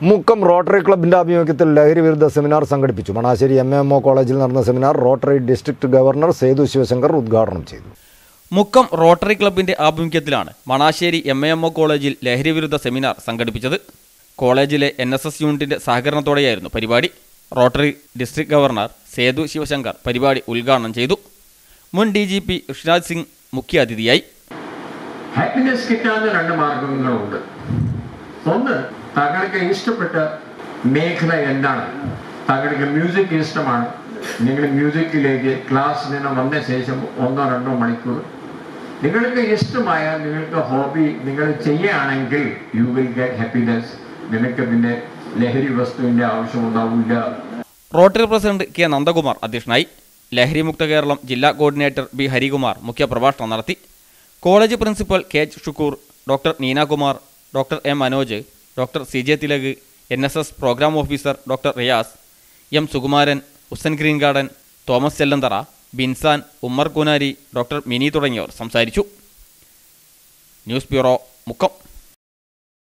Mukkam Rotary ക്ലബിന്റെ ആഭിമുഖ്യത്തിൽ ലഹരി വിരുദ്ധ സെമിനാർ സംഘടിപ്പിച്ചു മണാശ്ശേരി എം എം ഒ കോളേജിൽ നടന്ന seminar Rotary district governor Sethu Sivasankar ഉദ്ഘാടനം ചെയ്തു മുക്കം റോട്ടറി ക്ലബിന്റെ ആഭിമുഖ്യത്തിലാണ് Manassery M A M O കോളേജിൽ ലഹരി വിരുദ്ധ സെമിനാർ സംഘടിപ്പിച്ചത് കോളേജിലെ എൻ എസ് എസ് യൂണിറ്റിന്റെ സഹകരണത്തോടെയായിരുന്നു പരിപാടി Rotary district governor Sethu Sivasankar പരിപാടി ഉദ്ഘാടനം ചെയ്തു മുൻ D G P Rishiraj Singh മുഖ്യാതിഥിയായി ഹാപ്പിനെസ് കിട്ടാൻ രണ്ട് മാർഗങ്ങളുണ്ട് ഒന്ന് താങ്കൾക്ക് ഇഷ്ടപ്പെട്ട മേഖല എന്താണ് താങ്കൾക്ക് മ്യൂസിക് ഇഷ്ടമാണ് നിങ്ങൾ മ്യൂസിക്കിലേക്ക് ക്ലാസ്സിൽ നിന്ന് വന്ന ശേഷം ഒന്നോ രണ്ടോ മണിക്കൂർ നിങ്ങൾക്ക് ഇഷ്ടമായ നിങ്ങൾക്ക് ഹോബി നിങ്ങൾ ചെയ്യുകയാണെങ്കിൽ യു വിൽ ഗെറ്റ് ഹാപ്പിനെസ് നിങ്ങൾക്ക് പിന്നെ ലഹരി വസ്തുവിൻ്റെ ആവശ്യമുണ്ടാവില്ല റോട്ടറി പ്രസിഡന്റ് കെ നന്ദകുമാർ അധ്യക്ഷനായി ലഹരിമുക്ത കേരളം ജില്ലാ കോർഡിനേറ്റർ ബി ഹരികുമാർ മുഖ്യപ്രഭാഷണം നടത്തി college principal K H Shukkur doctor Neenakumar doctor M Manoj doctor C J Thilak N S S programme officer doctor Riyas M Sukumaran Husan green garden Thomas Chellanthara Binsan Ummer Kunari doctor Mini തുടങ്ങിയവർ സംസാരിച്ചു ന്യൂസ് ബ്യൂറോ മുക്കം